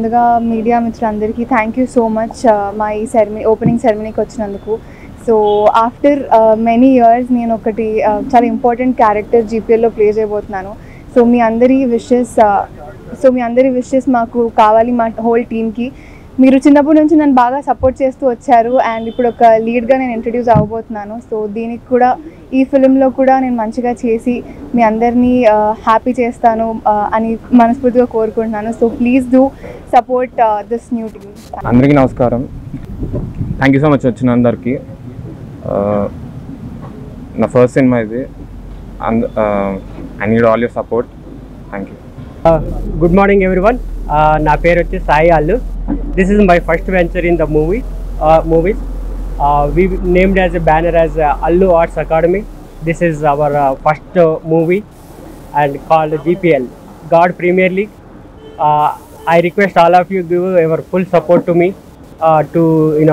ముందుగా మీడియా మిత్రులందరికీ thank you so much మా ఈ సెరమనీ ఓపెనింగ్ సెరమనీకి వచ్చినందుకు సో ఆఫ్టర్ మెనీ ఇయర్స్ నేను ఒకటి uh, చాలా ఇంపార్టెంట్ క్యారెక్టర్ జీపీఎల్లో ప్లే చేయబోతున్నాను సో మీ అందరి విషెస్ సో మీ అందరి విషెస్ మాకు కావాలి మా హోల్ టీమ్కి మీరు చిన్నప్పటి నుంచి నన్ను బాగా సపోర్ట్ చేస్తూ వచ్చారు అండ్ ఇప్పుడు ఒక లీడ్గా నేను ఇంట్రడ్యూస్ అవ్వబోతున్నాను సో దీనికి కూడా ఈ ఫిలింలో కూడా నేను మంచిగా చేసి మీ అందరినీ హ్యాపీ చేస్తాను uh, అని మనస్ఫూర్తిగా కోరుకుంటున్నాను so please do support this new team అందరికీ నమస్కారం థ్యాంక్ యూ సో మచ్ వచ్చిన అందరికీ ఆ, నా ఫస్ట్ సినిమా ఇది and I need all your support thank you good morning everyone నా పేరు వచ్చి Sai Allu this is my first venture in the movie movies we named as a banner as Allu arts academy this is our first movie and called GPL god premier league I request all of you give ever full support to me to you know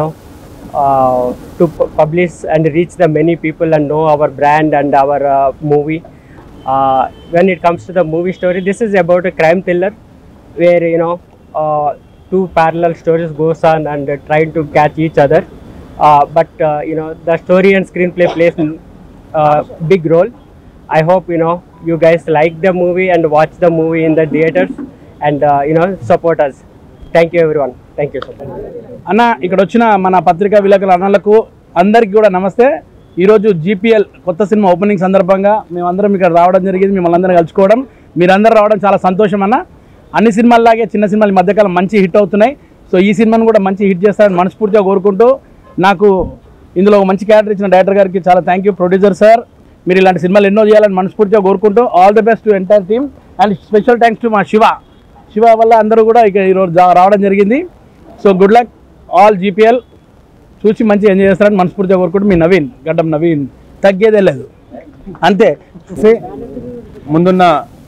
to publish and reach the many people and know our brand and our movie uh, when it comes to the movie story this is about a crime thriller where you know uh, two parallel stories goes on and uh, trying to catch each other uh, but uh, you know the story and screenplay plays uh, big role i hope you know you guys like the movie and watch the movie in the theaters and uh, you know support us thank you everyone thank you so much అన్న ఇక్కడ వచ్చిన మన పత్రికా విలేకరుల అన్నలకు అందరికీ కూడా నమస్తే ఈరోజు జీపీఎల్ కొత్త సినిమా ఓపెనింగ్ సందర్భంగా మేమందరం ఇక్కడ రావడం జరిగింది మిమ్మల్ని అందరం కలుసుకోవడం మీరందరూ రావడం చాలా సంతోషం అన్న అన్ని సినిమాల్లాగే చిన్న సినిమాలు ఈ మధ్యకాలం మంచి హిట్ అవుతున్నాయి సో ఈ సినిమాను కూడా మంచి హిట్ చేస్తారని మనస్ఫూర్తిగా కోరుకుంటూ నాకు ఇందులో ఒక మంచి క్యారెక్టర్ ఇచ్చిన డైరెక్టర్ గారికి చాలా థ్యాంక్ యూ ప్రొడ్యూసర్ సార్ మీరు ఇలాంటి సినిమాలు ఎన్నో చేయాలని మనస్ఫూర్తిగా కోరుకుంటూ all the best to entire team and special thanks to మా శివ శివ వల్ల అందరూ కూడా ఇక ఈరోజు జా- రావడం జరిగింది so good luck all GPL చూసి మంచిగా ఎంజాయ్ చేస్తారని మనస్ఫూర్తిగా కోరుకుంటూ మీ నవీన్ గడ్డం నవీన్ తగ్గేదే లేదు అంతే సే- ముందున్న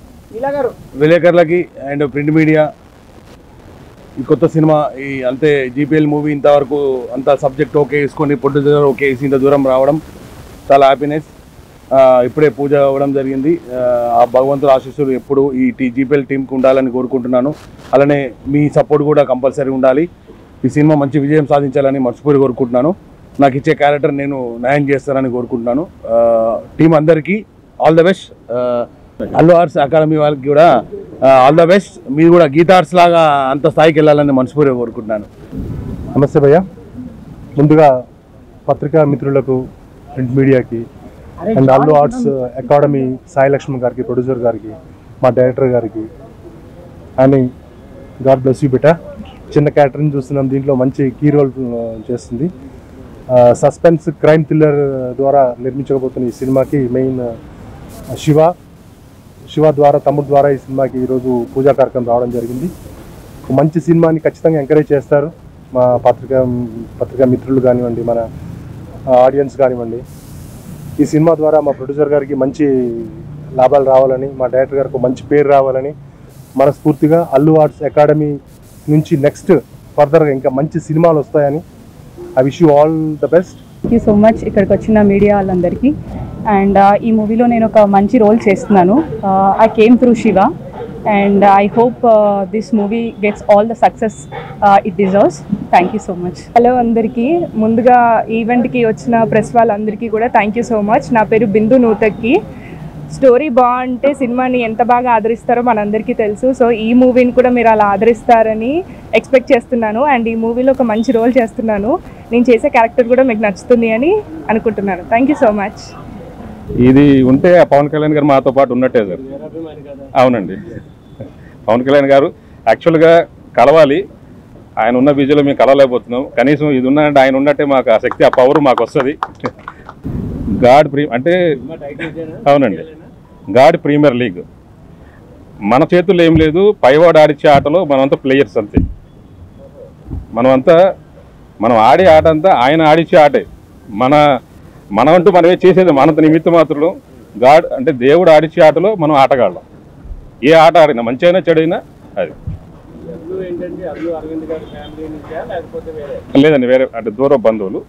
విలేకరులకి అండ్ ప్రింట్ మీడియా ఈ కొత్త సినిమా ఈ అంతే జీపీఎల్ మూవీ ఇంతవరకు అంత సబ్జెక్ట్ ఓకే వేసుకొని ప్రొడ్యూసర్ ఓకే వేసి ఇంత దూరం రావడం చాలా హ్యాపీనెస్ ఇప్పుడే పూజ అవ్వడం జరిగింది ఆ, ఆ భగవంతుడు ఆశీస్సులు ఎప్పుడు ఈ టీ జీపీఎల్ టీంకి ఉండాలని కోరుకుంటున్నాను అలానే మీ సపోర్ట్ కూడా కంపల్సరీ ఉండాలి ఈ సినిమా మంచి విజయం సాధించాలని మనస్ఫూర్తి కోరుకుంటున్నాను నాకు ఇచ్చే క్యారెక్టర్ నేను న్యాయం చేస్తానని కోరుకుంటున్నాను టీం అందరికీ all the best Allu arts academy వాళ్ళకి కూడా ఆల్ ద బెస్ట్ మీరు కూడా గీతా ఆర్ట్స్ లాగా అంత స్థాయికి వెళ్ళాలని మనస్ఫూర్తిగా కోరుకుంటున్నాను నమస్తే భయ్య ముందుగా పత్రికా మిత్రులకు ప్రింట్ మీడియాకి and Allu arts academy Sai Lakshman గారికి ప్రొడ్యూసర్ గారికి మా డైరెక్టర్ గారికి అని గాడ్ బ్లెస్ యూ బిట చిన్న క్యారెక్టర్ని చూస్తున్నాం దీంట్లో మంచి కీ రోల్ చేస్తుంది సస్పెన్స్ క్రైమ్ థ్రిల్లర్ ద్వారా నిర్మించకపోతున్న ఈ సినిమాకి మెయిన్ శివ శివ ద్వారా తమ్ముడు ద్వారా ఈ సినిమాకి ఈరోజు పూజా కార్యక్రమం రావడం జరిగింది ఒక మంచి సినిమాని ఖచ్చితంగా ఎంకరేజ్ చేస్తారు మా పత్రికా పత్రికా మిత్రులు కానివ్వండి మన ఆడియన్స్ కానివ్వండి ఈ సినిమా ద్వారా మా ప్రొడ్యూసర్ గారికి మంచి లాభాలు రావాలని మా డైరెక్టర్ గారికి ఒక మంచి పేరు రావాలని మనస్ఫూర్తిగా అల్లు ఆర్ట్స్ అకాడమీ నుంచి నెక్స్ట్ ఫర్దర్గా ఇంకా మంచి సినిమాలు వస్తాయని I wish you all the best thank you so much ఇక్కడికి వచ్చిన మీడియా వాళ్ళందరికీ అండ్ ఈ మూవీలో నేను ఒక మంచి రోల్ చేస్తున్నాను I came through Shiva and I hope this movie gets all the success it deserves thank you so much hello అందరికీ ముందుగా ఈవెంట్కి వచ్చిన ప్రెస్ వాళ్ళందరికీ కూడా థ్యాంక్ యూ సో మచ్ నా పేరు బిందు నూతక్కి స్టోరీ బాగుంటే సినిమాని ఎంత బాగా ఆదరిస్తారో మనందరికీ తెలుసు సో ఈ మూవీని కూడా మీరు అలా ఆదరిస్తారని ఎక్స్పెక్ట్ చేస్తున్నాను అండ్ ఈ మూవీలో ఒక మంచి రోల్ చేస్తున్నాను నేను చేసే క్యారెక్టర్ కూడా మీకు నచ్చుతుంది అని అనుకుంటున్నాను థ్యాంక్ యూ సో మచ్ ఇది ఉంటే ఆ పవన్ కళ్యాణ్ గారు మాతో పాటు ఉన్నట్టే సార్ అవునండి పవన్ కళ్యాణ్ గారు యాక్చువల్గా కలవాలి ఆయన ఉన్న బిజీలో మేము కలవలేకపోతున్నాం కనీసం ఇది ఉన్నంటే ఆయన ఉన్నట్టే మాకు ఆ శక్తి ఆ పవర్ మాకు వస్తుంది గాడ్ ప్రీ అంటే అవునండి గాడ్ ప్రీమియర్ లీగ్ మన చేతుల్లో ఏం లేదు పైవాడు ఆడిచ్చే ఆటలో మనమంతా ప్లేయర్స్ అంతే మనమంతా మనం ఆడే ఆట అంతా ఆయన ఆడిచ్చే ఆటే మన మనమంటూ మనమే చేసేది మనంత నిమిత్త మాత్రం గాడ్ అంటే దేవుడు ఆడిచ్చే ఆటలో మనం ఆటగాళ్ళం ఏ ఆట ఆడినా మంచి అయినా చెడైనా అది లేదండి వేరే అంటే దూర బంధువులు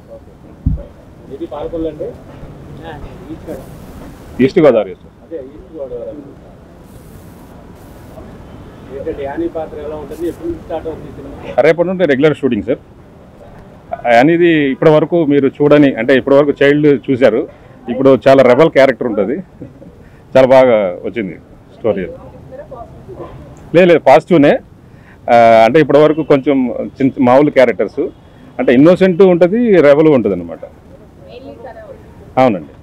ఈస్ట్ గోదావరి సార్ రేపటి నుండి రెగ్యులర్ షూటింగ్ సార్ అనేది ఇప్పటి వరకు మీరు చూడని అంటే ఇప్పటి వరకు చైల్డ్ చూశారు ఇప్పుడు చాలా రెబల్ క్యారెక్టర్ ఉంటుంది చాలా బాగా వచ్చింది స్టోరీ లేదు లేదు పాజిటివ్నే ఆ, అంటే ఇప్పటి వరకు కొంచెం చిన్న మామూలు క్యారెక్టర్స్ అంటే ఇన్నోసెంట్ ఉంటుంది రెబల్ ఉంటుంది అనమాట అవునండి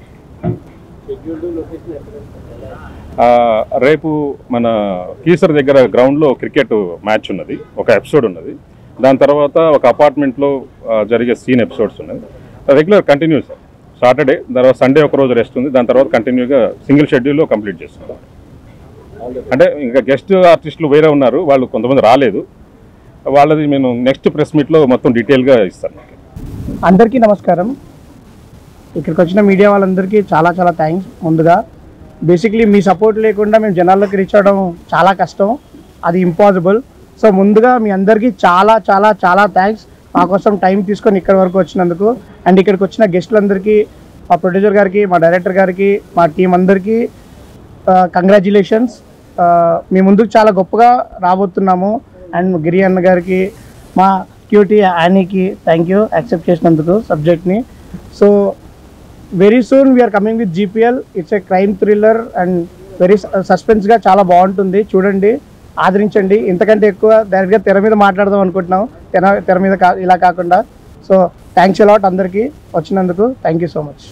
ఆ, రేపు మన కీసర్ దగ్గర గ్రౌండ్లో క్రికెట్ మ్యాచ్ ఉన్నది ఒక ఎపిసోడ్ ఉన్నది దాని తర్వాత ఒక అపార్ట్మెంట్లో ఆ, జరిగే సీన్ ఎపిసోడ్స్ ఉన్నది రెగ్యులర్ కంటిన్యూ సార్ సాటర్డే తర్వాత సండే ఒక రోజు రెస్ట్ ఉంది దాని తర్వాత కంటిన్యూగా సింగిల్ షెడ్యూల్లో కంప్లీట్ చేస్తున్నాం అంటే ఇంకా గెస్ట్ ఆర్టిస్టులు వేరే ఉన్నారు వాళ్ళు కొంతమంది రాలేదు వాళ్ళది నేను నెక్స్ట్ ప్రెస్ మీట్లో మొత్తం డీటెయిల్గా ఇస్తాను మీకు అందరికీ నమస్కారం ఇక్కడికి వచ్చిన మీడియా వాళ్ళందరికీ చాలా చాలా థ్యాంక్స్ ముందుగా బేసిక్లీ మీ సపోర్ట్ లేకుండా మేము జనాల్లోకి రీచ్ అవ్వడం చాలా కష్టం అది ఇంపాసిబుల్ సో ముందుగా మీ అందరికీ చాలా చాలా చాలా థ్యాంక్స్ మా కోసం టైం తీసుకొని ఇక్కడి వరకు వచ్చినందుకు అండ్ ఇక్కడికి వచ్చిన గెస్టులందరికీ మా ప్రొడ్యూసర్ గారికి మా డైరెక్టర్ గారికి మా టీం అందరికీ కంగ్రాచులేషన్స్ మీ ముందుకు చాలా గొప్పగా రాబోతున్నాము అండ్ గిరి అన్న గారికి మా క్యూటీ యానీకి థ్యాంక్ యూ యాక్సెప్ట్ చేసినందుకు సబ్జెక్ట్ని so very soon we're coming with GPL it's a crime thriller and very సస్పెన్స్గా చాలా బాగుంటుంది చూడండి ఆదరించండి ఇంతకంటే ఎక్కువ డైరెక్ట్గా తెర మీద మాట్లాడదాం అనుకుంటున్నాం తెర తెర మీద కా ఇలా కాకుండా సో థ్యాంక్స్ అలాట్ అందరికీ వచ్చినందుకు థ్యాంక్ యూ సో మచ్